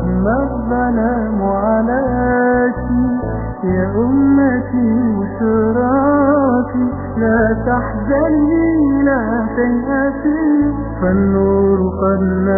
ما الظلام عليك يا أمتي وشراكي لا تحزني لا تيأسي فالنور قد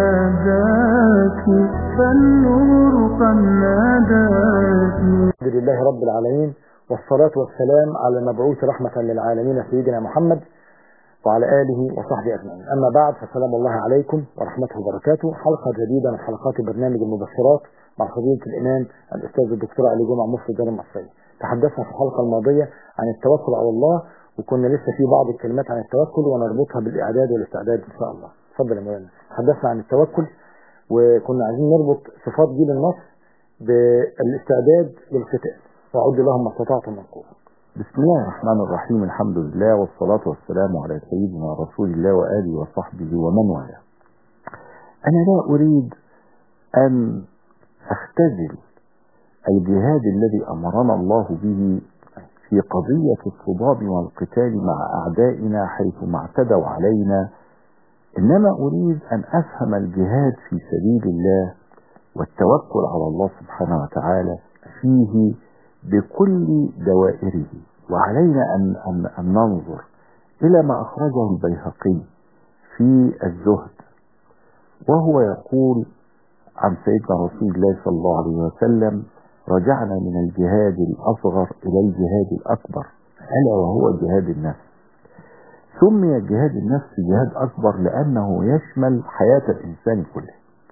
ناداك فالنور قد ناداك الحمد لله رب العالمين والصلاة والسلام على المبعوث رحمة للعالمين سيدنا محمد وعلى آله وصحبه أجمعين أما بعد فسلام الله عليكم ورحمته وبركاته حلقة جديدة من حلقات برنامج المبشرات مع فضيلة الإمام الأستاذ الدكتور علي جمعة مفتي الدار المصرية تحدثنا في الحلقة الماضية عن التوكل على الله وكنا لسه في بعض الكلمات عن التوكل ونربطها بالإعداد والاستعداد إن شاء الله اتفضل يا مولانا تحدثنا عن التوكل وكنا عايزين نربط صفات جيل النصر بالاستعداد للقتال وأعد لهم ما استطعتم من قوة بسم الله الرحمن الرحيم الحمد لله والصلاة والسلام على سيدنا رسول الله وآله وصحبه ومن والاه أنا لا أريد أن أختزل الجهاد الذي أمرنا الله به في قضية الصدام والقتال مع أعدائنا حيث ما اعتدوا علينا إنما أريد أن أفهم الجهاد في سبيل الله والتوكل على الله سبحانه وتعالى فيه بكل دوائره وعلينا أن, أن, أن ننظر إلى ما أخرجه البيهقي في الزهد وهو يقول عن سيدنا رسول الله صلى الله عليه وسلم رجعنا من الجهاد الأصغر إلى الجهاد الأكبر ألا وهو جهاد النفس سمي جهاد النفس جهاد أكبر لأنه يشمل حياة الإنسان كله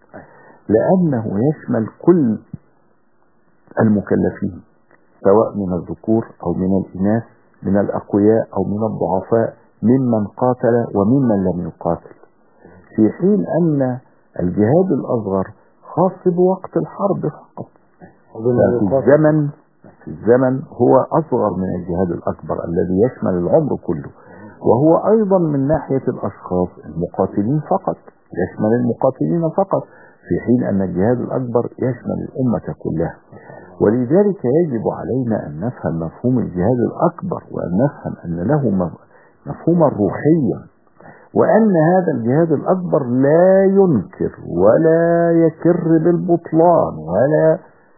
لأنه يشمل كل المكلفين سواء من الذكور أو من الإناث من الأقوياء أو من الضعفاء ممن قاتل وممن لم يقاتل في حين أن الجهاد الأصغر خاص بوقت الحرب فقط في الزمن في الزمن هو أصغر من الجهاد الأكبر الذي يشمل العمر كله وهو أيضا من ناحية الأشخاص المقاتلين فقط يشمل المقاتلين فقط في حين أن الجهاد الأكبر يشمل الأمة كلها ولذلك يجب علينا أن نفهم مفهوم الجهاد الأكبر وأن نفهم أن له مفهوما روحيا وأن هذا الجهاد الأكبر لا ينكر ولا يكر بالبطلان ولا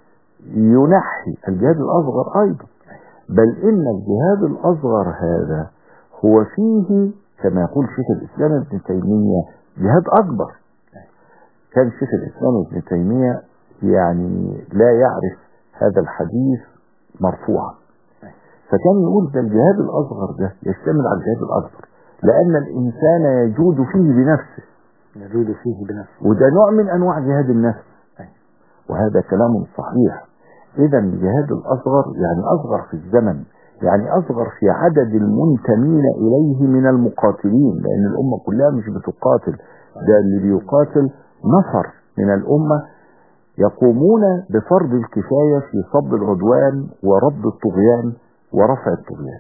ينحي الجهاد الأصغر أيضا بل إن الجهاد الأصغر هذا هو فيه كما يقول شيخ الإسلام ابن تيمية جهاد أكبر كان شيخ الإسلام ابن تيمية يعني لا يعرف هذا الحديث مرفوعا فكان يقول ده الجهاد الأصغر ده يشتمل على الجهاد الأكبر لأن الإنسان يجود فيه بنفسه يجود فيه بنفسه وده نوع من أنواع جهاد النفس وهذا كلام صحيح إذا الجهاد الأصغر يعني أصغر في الزمن يعني أصغر في عدد المنتمين إليه من المقاتلين لأن الأمة كلها مش بتقاتل ده اللي بيقاتل نفر من الأمة يقومون بفرض الكفاية في صد العدوان ورد الطغيان ورفع الطغيان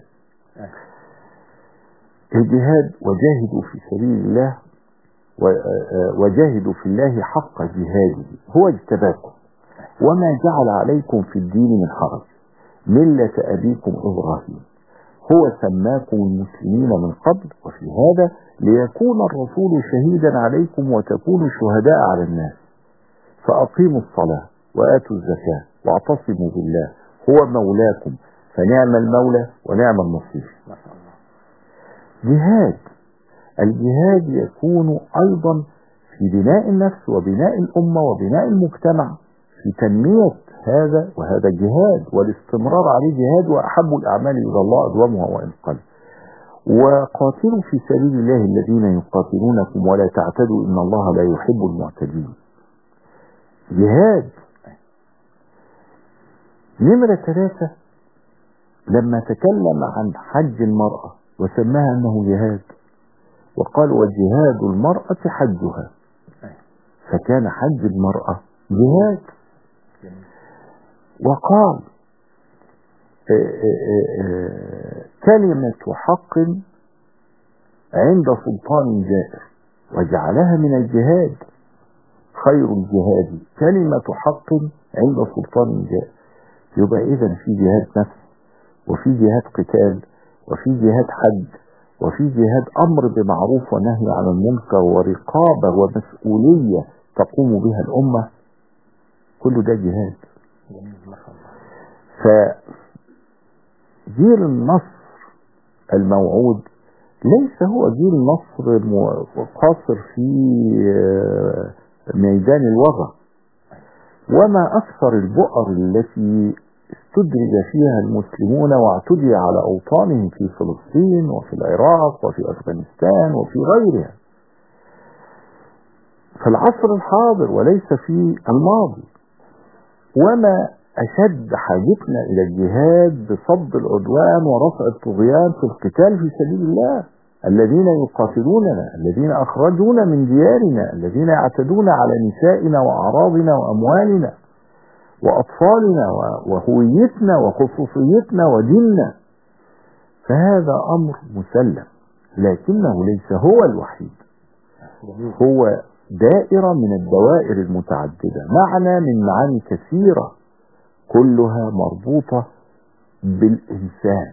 الجهاد وجاهدوا في سبيل الله وجاهدوا في الله حق جهاده هو اجتباكم وما جعل عليكم في الدين من حرج ملة أبيكم إبراهيم هو سماكم المسلمين من قبل وفي هذا ليكون الرسول شهيدا عليكم وتكونوا شهداء على الناس فأقيموا الصلاة وآتوا الزكاة واعتصموا بالله هو مولاكم فنعم المولى ونعم النصير جهاد الجهاد يكون أيضا في بناء النفس وبناء الأمة وبناء المجتمع في تنمية هذا وهذا جهاد والاستمرار عليه جهاد وأحب الأعمال إلى الله أدومها وإن قل وقاتلوا في سبيل الله الذين يقاتلونكم ولا تعتدوا إن الله لا يحب المعتدين جهاد نمرة ثلاثة لما تكلم عن حج المرأة وسماها أنه جهاد وقال وجهاد المرأة حجها فكان حج المرأة جهاد وقال كلمة حق عند سلطان جائر وجعلها من الجهاد خير الجهاد كلمة حق عند سلطان جائر يبقى إذا في جهاد نفس وفي جهاد قتال وفي جهاد حج وفي جهاد أمر بمعروف ونهي عن المنكر ورقابة ومسؤولية تقوم بها الأمة كله ده جهاد جميل ما شاء الله فجيل النصر الموعود ليس هو جيل نصر مو- قاصر في آه، ميدان الوغى وما أكثر البؤر التي استدرج فيها المسلمون واعتدي على أوطانهم في فلسطين وفي العراق وفي أفغانستان وفي غيرها في العصر الحاضر وليس في الماضي وما أشد حاجتنا إلى الجهاد بصد العدوان ورفع الطغيان في القتال في سبيل الله الذين يقاتلوننا الذين أخرجونا من ديارنا الذين يعتدون على نسائنا وأعراضنا وأموالنا وأطفالنا و- وهويتنا وخصوصيتنا وديننا فهذا أمر مسلم لكنه ليس هو الوحيد جميل هو دائرة من الدوائر المتعددة معنى من معاني كثيرة كلها مربوطة بالإنسان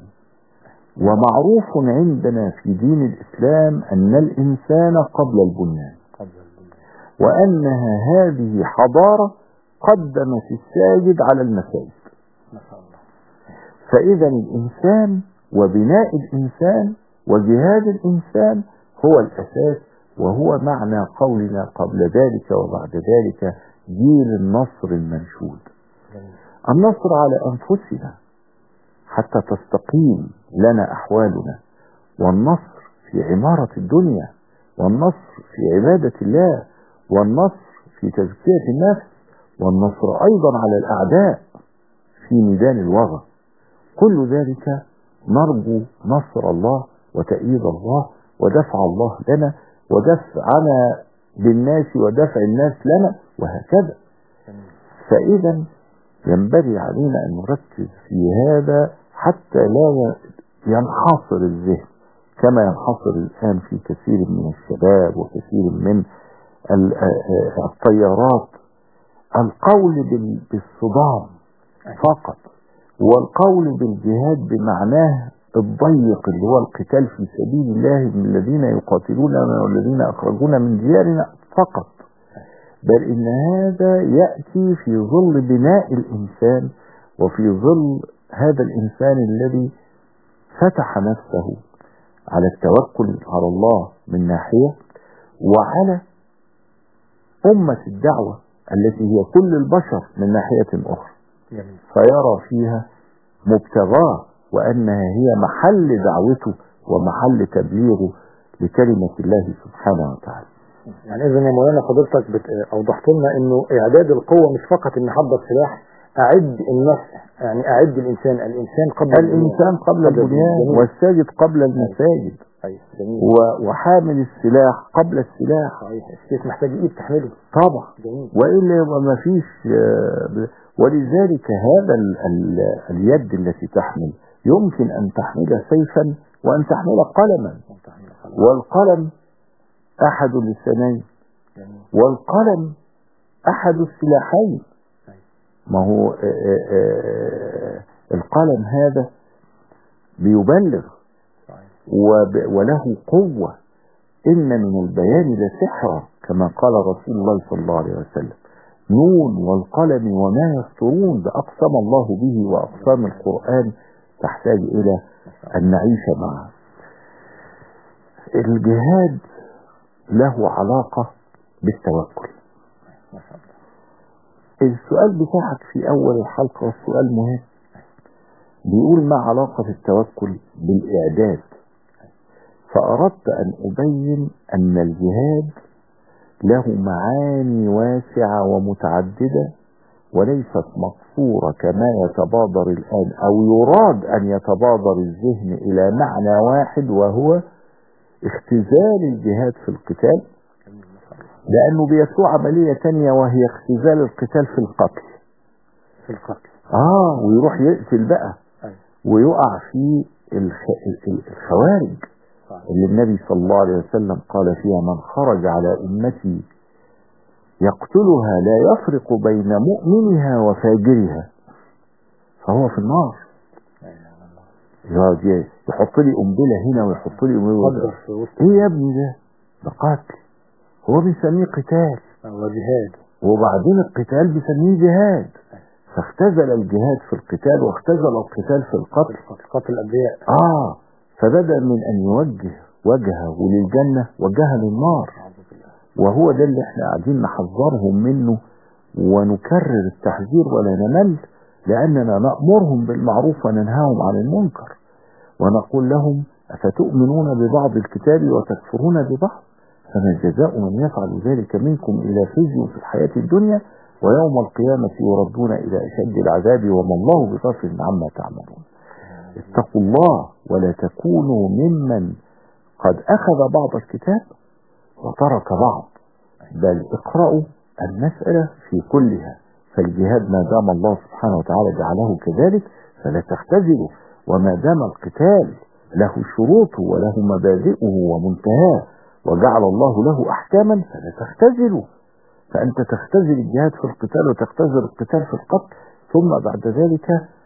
ومعروف عندنا في دين الإسلام أن الإنسان قبل البنيان قبل الدنيا وأنها هذه حضارة قدمت الساجد على المساجد ما شاء الله فإذا الإنسان وبناء الإنسان وجهاد الإنسان هو الأساس وهو معنى قولنا قبل ذلك وبعد ذلك جيل النصر المنشود جميل النصر على أنفسنا حتى تستقيم لنا أحوالنا والنصر في عمارة الدنيا والنصر في عبادة الله والنصر في تزكية النفس والنصر أيضا على الأعداء في ميدان الوغى كل ذلك نرجو نصر الله وتأييد الله ودفع الله لنا ودفعنا بالناس ودفع الناس لنا وهكذا جميل فإذا ينبغي علينا أن نركز في هذا حتى لا ينحصر الذهن كما ينحصر الآن في كثير من الشباب وكثير من ال- آه، آه، الطيارات القول بال- بالصدام فقط والقول بالجهاد بمعناه الضيق اللي هو القتال في سبيل الله من الذين يقاتلوننا والذين أخرجونا من ديارنا فقط بل إن هذا يأتي في ظل بناء الإنسان وفي ظل هذا الإنسان الذي فتح نفسه على التوكل على الله من ناحية وعلى أمة الدعوة التي هي كل البشر من ناحية أخرى جميل فيرى فيها مبتغاه وأنها هي محل دعوته ومحل تبليغه لكلمة الله سبحانه وتعالى يعني اذا يا مولانا حضرتك بت... اوضحت لنا انه اعداد القوه مش فقط ان حضر سلاح اعد النفس يعني اعد الانسان الانسان قبل الإنسان قبل البنيان جميل. والساجد قبل المساجد أيوة. جميل و- وحامل السلاح قبل السلاح صحيح السيف محتاج ايد تحمله طبعا جميل وإلا يبقى ما فيش آه، ب- ولذلك هذا ال ال اليد التي تحمل يمكن أن تحمل سيفا وأن تحمل قلما تحمله خلاص. والقلم أحد اللسانين جميل والقلم أحد السلاحين أيوة. ما هو آه، آه، آه، القلم هذا بيبلغ صحيح وب- وله قوة إن من البيان لسحرا كما قال رسول الله صلى الله عليه وسلم نون والقلم وما يسطرون ده أقسم الله به وأقسام القرآن تحتاج إلى أن نعيش معه الجهاد له علاقة بالتوكل ما شاء الله السؤال بتاعك في أول الحلقة والسؤال مهم بيقول ما علاقة التوكل بالإعداد فأردت أن أبين أن الجهاد له معاني واسعة ومتعددة وليست مقصورة كما يتبادر الآن أو يراد أن يتبادر الذهن إلى معنى واحد وهو اختزال الجهاد في القتال جميل ما شاء الله لأنه بيسوع عملية تانية وهي اختزال القتال في القتل في القتل آه ويروح يقتل بقى أيوة. ويقع في الخ... ال- الخوارج صحيح. اللي النبي صلى الله عليه وسلم قال فيها من خرج على أمتي يقتلها لا يفرق بين مؤمنها وفاجرها فهو في النار لا إله إلا الله. يقعد ي- يحط لي قنبله هنا ويحط لي قنبله قدر في وسط ايه يا ابني ده ده قتل هو بيسميه قتال وجهاد وبعدين القتال بيسميه جهاد فاختزل الجهاد في القتال واختزل القتال في القتل قتل الأنبياء اه فبدأ من أن يوجه وجهه للجنة وجهه للنار وهو ده اللي احنا قاعدين نحذرهم منه ونكرر التحذير ولا نمل لأننا نأمرهم بالمعروف وننهاهم عن المنكر ونقول لهم أفتؤمنون ببعض الكتاب وتكفرون ببعض فما جزاء من يفعل ذلك منكم إلى خزي في الحياة الدنيا ويوم القيامة يردون إلى أشد العذاب وما الله بغافل عما تعملون اتقوا الله ولا تكونوا ممن قد أخذ بعض الكتاب وترك بعض بل اقرأوا المسألة في كلها فالجهاد ما دام الله سبحانه وتعالى جعله كذلك فلا تختزلوا وما دام القتال له شروطه وله مبادئه ومنتهاه وجعل الله له أحكاما فلا تختزلوا فأنت تختزل الجهاد في القتال وتختزل القتال في القتل ثم بعد ذلك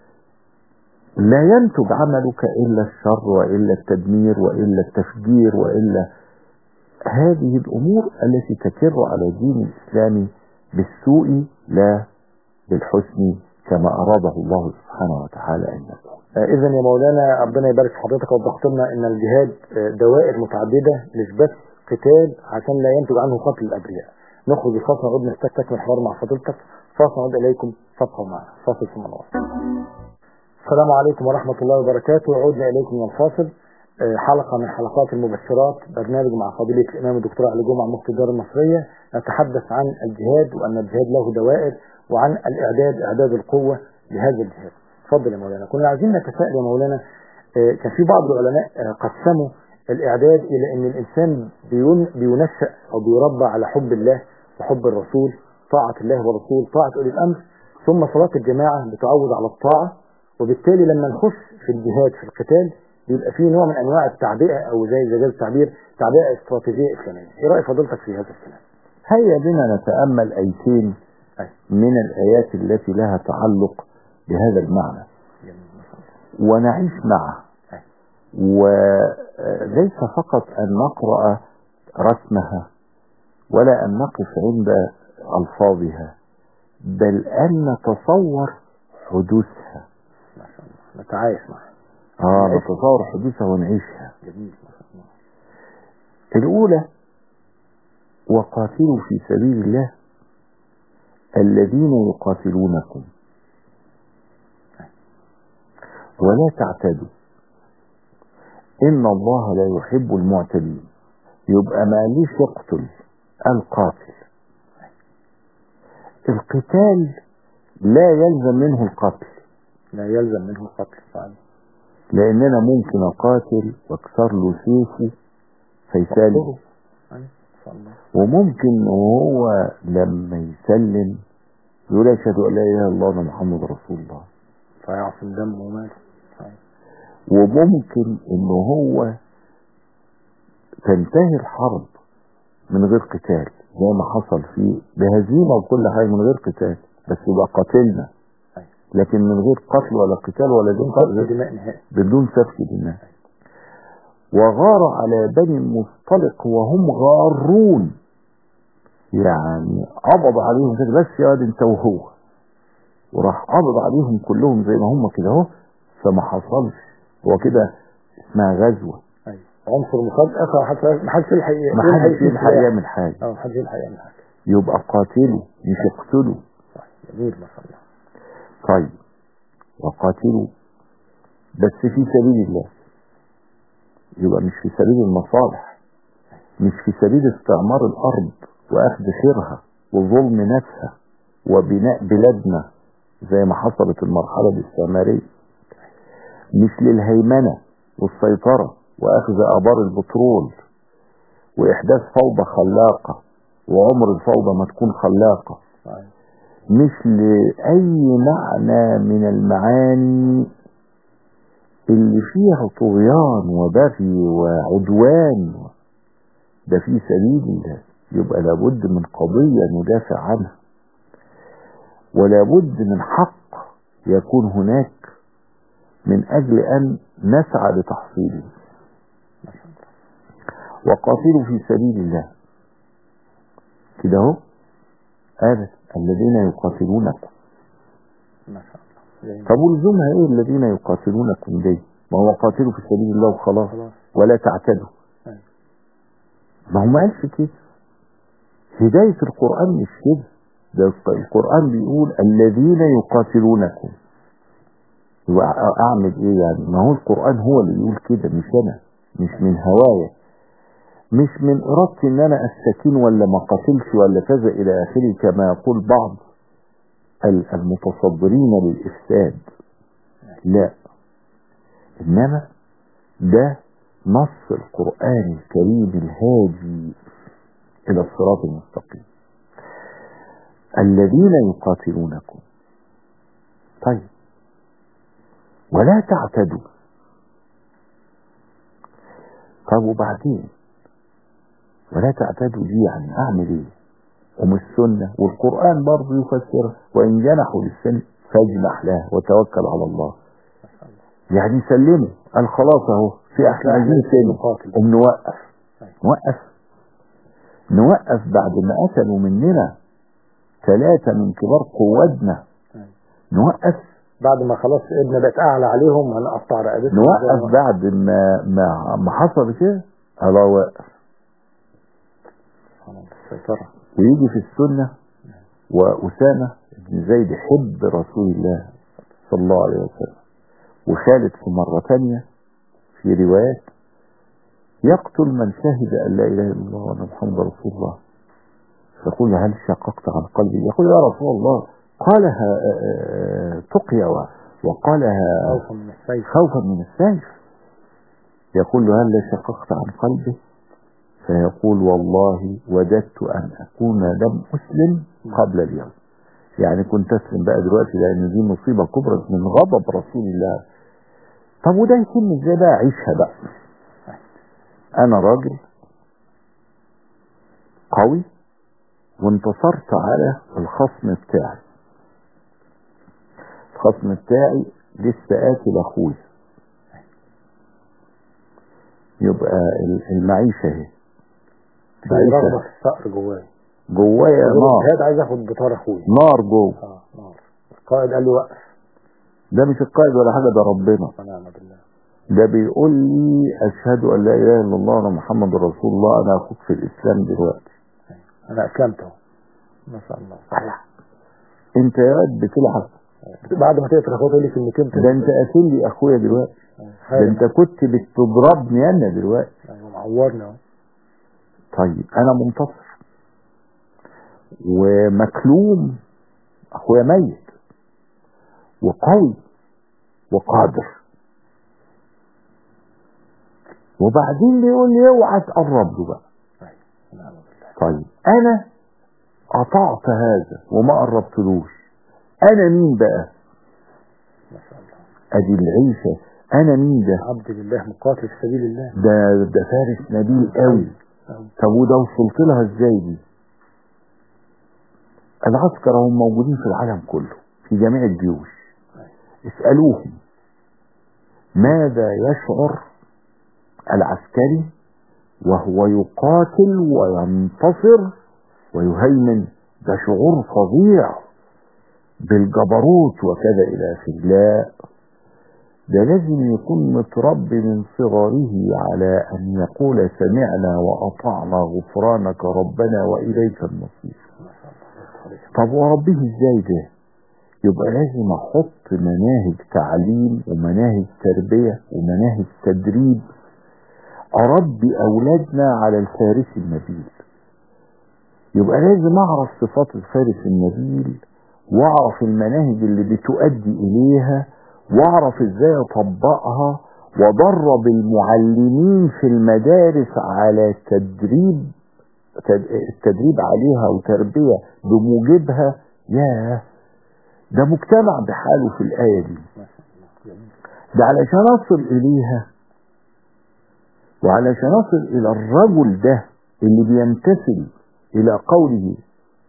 لا ينتج عملك إلا الشر وإلا التدمير وإلا التفجير وإلا هذه الأمور التي تكر على دين الإسلام بالسوء لا بالحسن كما أراده الله سبحانه وتعالى أن يكون إذا يا مولانا ربنا يبارك في حضرتك وضحت لنا إن الجهاد آه، دوائر متعددة مش بس قتال عشان لا ينتج عنه قتل الأبرياء نخرج الفاصل نعود نحتاج تكمل حوار مع فضيلتك فاصل نعود إليكم فابقوا معنا فاصل ثم نواصل السلام عليكم ورحمة الله وبركاته عودنا إليكم من الفاصل آه، حلقة من حلقات المبشرات برنامج مع فضيلة الإمام الدكتور علي جمعة مفتي الدار المصرية نتحدث عن الجهاد وأن الجهاد له دوائر وعن الإعداد إعداد القوة لهذا الجهاد اتفضل يا مولانا كنا عايزين نتساءل يا مولانا آه، كان في بعض العلماء آه، قسموا الإعداد إلى أن الإنسان بيون- بينشأ أو بيربى على حب الله وحب الرسول طاعة الله ورسوله طاعة أولي الأمر ثم صلاة الجماعة بتعود على الطاعة وبالتالي لما نخش في الجهاد في القتال بيبقى فيه نوع من انواع التعبئه او زي زي التعبير تعبئه استراتيجيه اسلاميه ايه راي فضيلتك في هذا الكلام هيا بنا نتأمل أيتين أي. من الآيات التي لها تعلق بهذا المعنى ونعيش معه أي. وليس فقط أن نقرأ رسمها ولا أن نقف عند ألفاظها بل أن نتصور حدوثها ما شاء الله نتعايش معها آه نعيش. نتصور حدوثها ونعيشها جميل ما شاء الله الأولى وقاتلوا في سبيل الله الذين يقاتلونكم ولا تعتدوا إن الله لا يحب المعتدين يبقى ما ليش يقتل القاتل القتال لا يلزم منه القتل لا يلزم منه القتل فعلا لأننا ممكن أقاتل واكسر له سيفه فيسالم أي، ما شاء الله وممكن وهو لما يسلم يقول أشهد أن لا إله إلا الله وأن محمد رسول الله فيعصم دمه وماله صحيح. وممكن إن هو تنتهي الحرب من غير قتال زي ما حصل فيه بهزيمة وكل حاجة من غير قتال بس يبقى قاتلنا أيوة. لكن من غير قتل ولا قتال ولا دون قتل قتل دماء نهائي بدون سفك دماء وغار على بني المصطلق وهم غارون يعني قبض عليهم كده بس يا واد انت وهو وراح قبض عليهم كلهم زي ما هم كده اهو فما حصلش هو كده اسمها غزوه ايوه عنصر مفاجاه فحتى ما حدش يلحق ما حدش يلحق يعمل حاجه اه ما حدش يلحق يعمل حاجه يبقى قاتلوا مش اقتلوا صح جميل ما شاء الله طيب وقاتلوا بس في سبيل الله يبقى مش في سبيل المصالح مش في سبيل استعمار الأرض وأخذ خيرها وظلم نفسها وبناء بلادنا زي ما حصلت المرحلة الاستعمارية مش للهيمنة والسيطرة وأخذ آبار البترول وإحداث فوضى خلاقة وعمر الفوضى ما تكون خلاقة صحيح. مش لأي معنى من المعاني اللي فيها طغيان وبغي وعدوان ده في سبيل الله يبقى لابد من قضية ندافع عنها ولابد من حق يكون هناك من أجل أن نسعى لتحصيله ما شاء الله وقاتلوا في سبيل الله كده اهو ابدا الذين يقاتلونكم ما شاء الله جميل. طب ولزومها ايه الذين يقاتلونكم دي ما هو قاتلوا في سبيل الله وخلاص خلاص ولا تعتدوا أيوة. ما هو ما قالش كده هداية القرآن مش كده ده القرآن بيقول الذين يقاتلونكم يبقى أ- اعمل ايه يعني ما هو القرآن هو اللي يقول كده مش انا مش من هوايا مش من ارادتي ان انا استكين ولا ما قاتلش ولا كذا الى اخره كما يقول بعض ال- المتصدرين للافساد لا انما ده نص القرآن الكريم الهادي الى الصراط المستقيم الذين يقاتلونكم طيب ولا تعتدوا طب وبعدين ولا تعتدوا دي يعني اعمل ايه ام السنة والقرآن برضه يفسرها وان جنحوا للسن فاجنح لها وتوكل على الله يعني سلموا قال خلاص اهو في احنا عايزين سلم نقاتل قوم نوقف أيوة. نوقف نوقف بعد ما قتلوا مننا ثلاثة من كبار قوادنا أيوة. نوقف بعد ما خلاص ابن بقت اعلى عليهم هنقطع رقبتهم نوقف بعد ما ما ما حصل كده الله واقف سبحان الله السيطرة ويجي في السنة وأسامة بن زيد حب رسول الله صلى الله عليه وسلم وخالد في مرة تانية في روايات يقتل من شهد أن لا إله إلا الله وأن محمد رسول الله فيقول له هل شققت عن قلبي يقول يا رسول الله قالها آه، آه، تقيا و- وقالها خوفا من السيف خوفا من السيف يقول له هل شققت عن قلبه فيقول والله وددت أن أكون لم أسلم قبل اليوم يعني كنت أسلم بقى دلوقتي لأن دي مصيبة كبرى من غضب رسول الله طب وده يتم ازاي بقى عيشها بقى أنا راجل قوي وانتصرت على الخصم بتاعي الخصم بتاعي لسه قاتل أخويا يبقى ال- المعيشة اهي في رغبة معيشة في الصقر جواي جوايا نار الجهاد عايز اخد بطار اخويا نار جوه اه نار القائد قال لي وقف ده مش القائد ولا حاجة ده ربنا ونعم بالله ده بيقول لي أشهد أن لا إله إلا الله وأن محمد رسول الله أنا أخوك في الإسلام دلوقتي انا اسلمت اهو ما شاء الله صحيح أنت يا واد بتلعب بعد ما تقتل اخويا تقول لي كلمتين ده أنت قاتل لي أخويا دلوقتي ده أنت كنت بتضربني أنا دلوقتي ايوه معورنا اهو طيب أنا منتصر ومكلوم أخويا ميت وقوي وقادر وبعدين بيقول لي اوعى تقرب له بقى ونعم بالله طيب انا قطعت هذا وما قربتلوش انا مين بقى ما شاء الله ادي العيشة انا مين ده عبد لله مقاتل في سبيل الله ده ده فارس نبيل قوي أوي. طب وده وصلت لها ازاي دي العسكر هم موجودين في العالم كله في جميع الجيوش اسألوهم ماذا يشعر العسكري وهو يقاتل وينتصر ويهيمن ده شعور فظيع بالجبروت وكذا إلى آخره لا ده لازم يكون متربي من صغره على أن يقول سمعنا وأطعنا غفرانك ربنا وإليك المصير طب وربيه ازاي ده يبقى لازم احط مناهج تعليم ومناهج تربية ومناهج تدريب اربي اولادنا على الفارس النبيل يبقى لازم اعرف صفات الفارس النبيل واعرف المناهج اللي بتؤدي اليها واعرف ازاي اطبقها وادرب المعلمين في المدارس على تدريب تد- التدريب عليها وتربية بموجبها ياه ده مجتمع بحاله في الآية دي ما شاء الله جميل ده علشان أصل إليها وعلشان أصل إلى الرجل ده اللي بيمتثل إلى قوله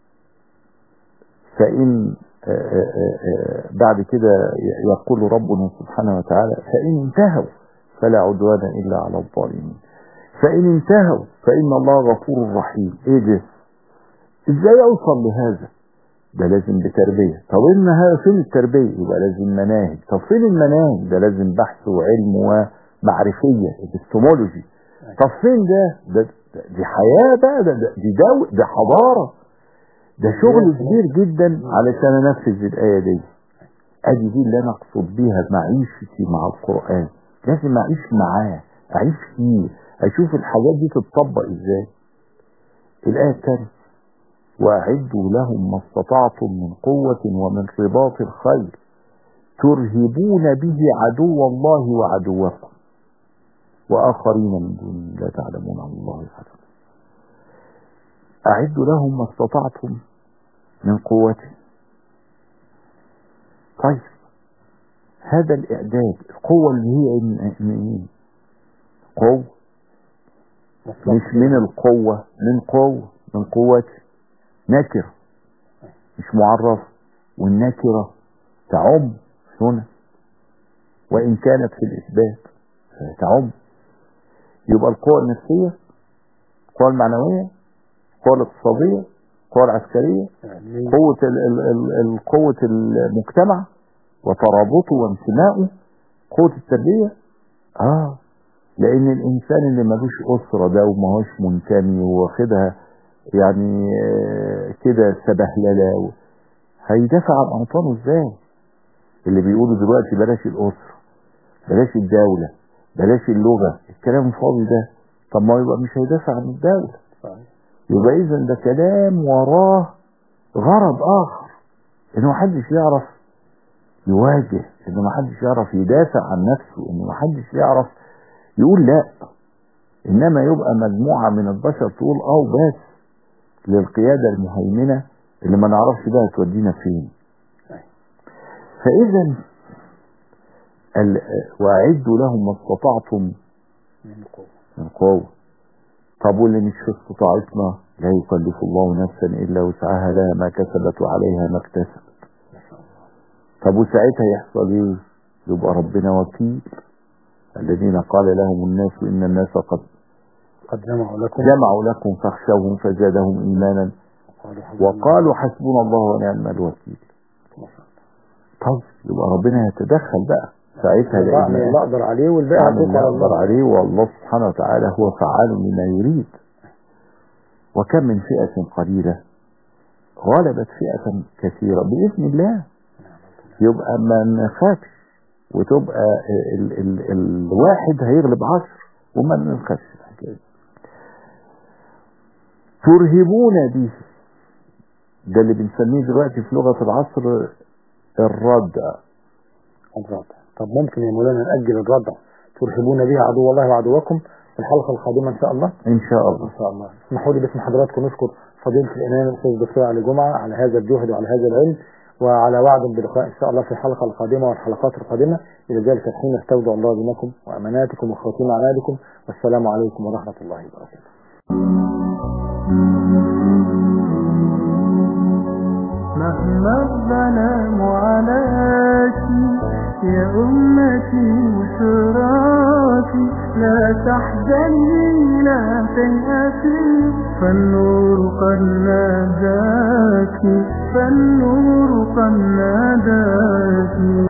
فإن آه، آه، آه، بعد كده يقول ربنا سبحانه وتعالى فإن انتهوا فلا عدوان إلا على الظالمين فإن انتهوا فإن الله غفور رحيم إيه ده إزاي أوصل لهذا ده لازم بتربية طب إنها فين التربية يبقى لازم مناهج طب فين المناهج ده لازم بحث وعلم ومعرفية epistemology طب فين ده, ده ده- دي حياة بقى ده, ده دي دو ده حضارة ده شغل كبير جدا علشان انفذ الآية دي ادي دي اللي انا اقصد بيها معيشتي مع القرآن لازم اعيش معاه اعيش فيه اشوف الحاجات دي تتطبق ازاي الآية الثانية وأعدوا لهم ما استطعتم من قوة ومن رباط الخيل ترهبون به عدو الله وعدوكم وآخرين من دون لا تعلمون عن الله أحدا أعدوا لهم ما استطعتم من قوة طيب هذا الإعداد القوة اللي هي من من- قوة مش من القوة من قوة من قوة نكرة مش معرفة والنكرة تعم هنا وإن كانت في الإثبات تعم يبقى القوة النفسية القوة المعنوية القوة الاقتصادية القوة العسكرية قوة ال ال ال ال- قوة المجتمع وترابطه وانتمائه قوة التربية اه لان الانسان اللي ملوش اسرة ده وماهوش منتمي واخدها يعني آه، كده سبهللة و- هيدافع عن اوطانه ازاي اللي بيقولوا دلوقتي بلاش الاسرة بلاش الدولة بلاش اللغة الكلام الفاضي ده طب ما يبقى مش هيدافع عن الدولة يبقى اذا ده كلام وراه غرض اخر ان محدش يعرف يواجه ان محدش يعرف يدافع عن نفسه ان محدش يعرف يقول لا انما يبقى مجموعة من البشر تقول اه بس للقيادة المهيمنة اللي ما نعرفش بقى تودينا فين فاذا ال- واعدوا لهم ما استطعتم من قوة من قوة طب واللي مش في استطاعتنا لا يكلف الله نفسا الا وسعها لها ما كسبت وعليها ما اكتسبت طب وساعتها يحصل ايه يبقى ربنا وكيل الذين قال لهم الناس ان الناس قد قد جمعوا لكم جمعوا لكم فاخشوهم فزادهم ايمانا وقالوا حسبنا وقالوا حسبنا الله ونعم الوكيل طب يبقى ربنا يتدخل بقى ساعتها الله بعمل اللي لان اقدر عليه والباقي يعمل هتوكل اللي على يقدر الله عليه والله سبحانه وتعالى هو فعال لما يريد وكم من فئة قليلة غلبت فئة كثيرة بإذن الله يبقى ما نخافش وتبقى ال ال الواحد هيغلب عشر وما نخافش الحكاية دي. ترهبون به ده اللي بنسميه دلوقتي في لغة العصر الردع الردع طب ممكن يا مولانا نأجل الردع ترهبون به عدو الله وعدوكم في الحلقة القادمة إن شاء الله إن شاء الله إن شاء الله اسمحوا لي باسم حضراتكم نشكر فضيلة الإمام الأستاذ الدكتور علي جمعة على هذا الجهد وعلى هذا العلم وعلى وعد بلقاء إن شاء الله في الحلقة القادمة والحلقات القادمة إلى ذلك الحين استودع الله دينكم وأماناتكم وخواتيم أعمالكم والسلام عليكم ورحمة الله وبركاته مهما الظلام عليك يا أمتي وشراكي لا تحزني لا تيأسي فالنور قد ناداك فالنور قد ناداك